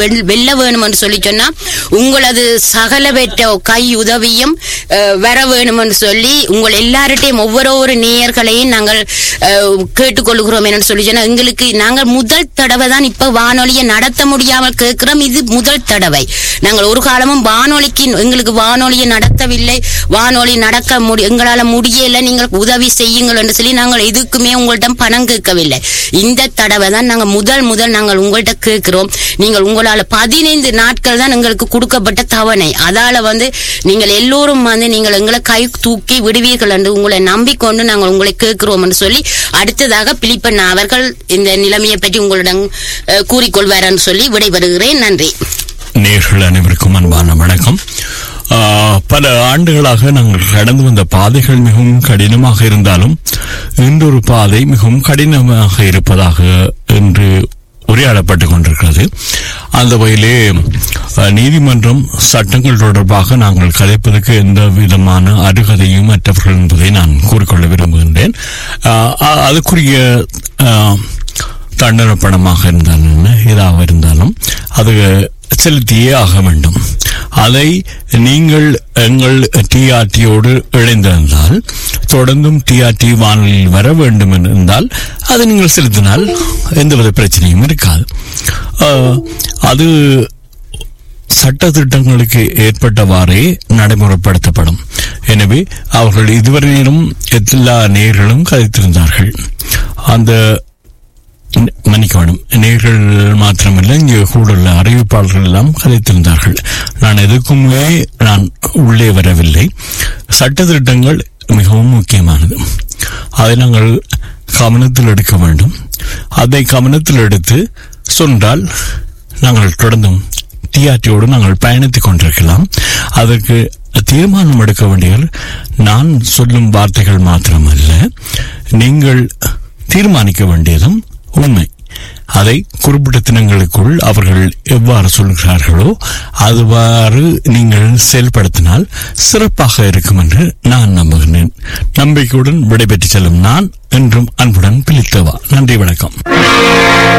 well- வெல்ல வேணும் என்று சொல்லி சொன்னா உங்களது சகலவற்ற கை உதவியும் அஹ், வர வேணும் என்று சொல்லி உங்கள் எல்லார்ட்டையும் ஒவ்வொரு ஒரு நேயர்களையும் நாங்கள் அஹ், கேட்டுக்கொள்கிறோம் என்று சொல்லி சொன்னா எங்களுக்கு நாங்கள் முதல் தடவை தான் இப்ப வானொலியை நடத்த முடியாமல் கேட்கிறோம் இது முதல் தடவை நாங்கள் ஒரு காலமும் வானொலிக்கு எங்களுக்கு வானொலியை நடத்தவில்லை வானொலி நடக்க முடி எங்களால முடியல நீங்கள் உதவி செய்யுங்கள் என்று சொல்லி நாங்கள் எதுக்குமே உங்கள்ட்ட பணம் கேட்கவில்லை இந்த தடவை தான் நாங்கள் முதல் முதல் நாங்கள் உங்கள்ட்ட கேட்கிறோம் நீங்கள் உங்களால பதினைந்து நாட்கள் தான் எங்களுக்கு கொடுக்கப்பட்ட தவணை அதால வந்து நீங்கள் எல்லோரும் வந்து நீங்கள் எங்களை கை தூக்கி விடுவீர்கள் என்று உங்களை நம்பிக்கொண்டு நாங்கள் உங்களை கேட்கிறோம் என்று சொல்லி அடுத்ததாக பிலிப்பன் அவர்கள் இந்த நிலைமையை பற்றி உங்களிடம் அஹ், கூறிக்கொள்வார் என்று சொல்லி விடைபெறுகிறேன் நன்றி நேர்கள் அனைவருக்கும் அன்பான வணக்கம் ஆ, பல ஆண்டுகளாக நாங்கள் கடந்து வந்த பாதைகள் மிகவும் கடினமாக இருந்தாலும் இன்றொரு பாதை மிகவும் கடினமாக இருப்பதாக என்று உரையாடப்பட்டுக் கொண்டிருக்கிறது அந்த வகையிலே அ, நீதிமன்றம் சட்டங்கள் தொடர்பாக நாங்கள் கதைப்பதற்கு எந்த விதமான அருகதையும் அற்றவர்கள் என்பதை நான் கூறிக்கொள்ள விரும்புகின்றேன் ஆ, அ- அதுக்குரிய ஆ, தண்டனை பணமாக இருந்தாலும் என்ன ஏதாக இருந்தாலும் அது செலுத்தியே ஆக வேண்டும் அதை நீங்கள் எங்கள் டிஆர்டியோடு இணைந்திருந்தால் தொடர்ந்தும் டிஆர்டி வானொலியில் வர வேண்டும் என்றால் அதை நீங்கள் செலுத்தினால் எந்தவித பிரச்சனையும் இருக்காது ஆஹ், அது சட்ட திட்டங்களுக்கு ஏற்பட்டவாறே நடைமுறைப்படுத்தப்படும் எனவே அவர்கள் இதுவரையிலும் எல்லா நேர்களும் கதைத்திருந்தார்கள் அந்த ந- மன்னிக்க வேண்டும் நேர்கள் மாத்திரமல்ல இங்கே கூட உள்ள அறிவிப்பாளர்கள் எல்லாம் கதைத்திருந்தார்கள் நான் எதுக்குமே நான் உள்ளே வரவில்லை சட்டத்திட்டங்கள் மிகவும் முக்கியமானது அதை நாங்கள் கவனத்தில் எடுக்க வேண்டும் அதை கவனத்தில் எடுத்து சொன்னால் நாங்கள் தொடர்ந்தும் டிஆர்டியோடு நாங்கள் பயணித்துக் கொண்டிருக்கலாம் அதற்கு தீர்மானம் எடுக்க வேண்டியவர் நான் சொல்லும் வார்த்தைகள் மாத்திரமல்ல நீங்கள் தீர்மானிக்க வேண்டியதும் உண்மை அதை குறிப்பிட்ட தினங்களுக்குள் அவர்கள் எவ்வாறு சொல்கிறார்களோ அதுவாறு நீங்கள் செயல்படுத்தினால் சிறப்பாக இருக்கும் என்று நான் நம்புகிறேன் நம்பிக்கையுடன் விடைபெற்று செல்லும் நான் என்றும் அன்புடன் பிலித்தவா நன்றி வணக்கம்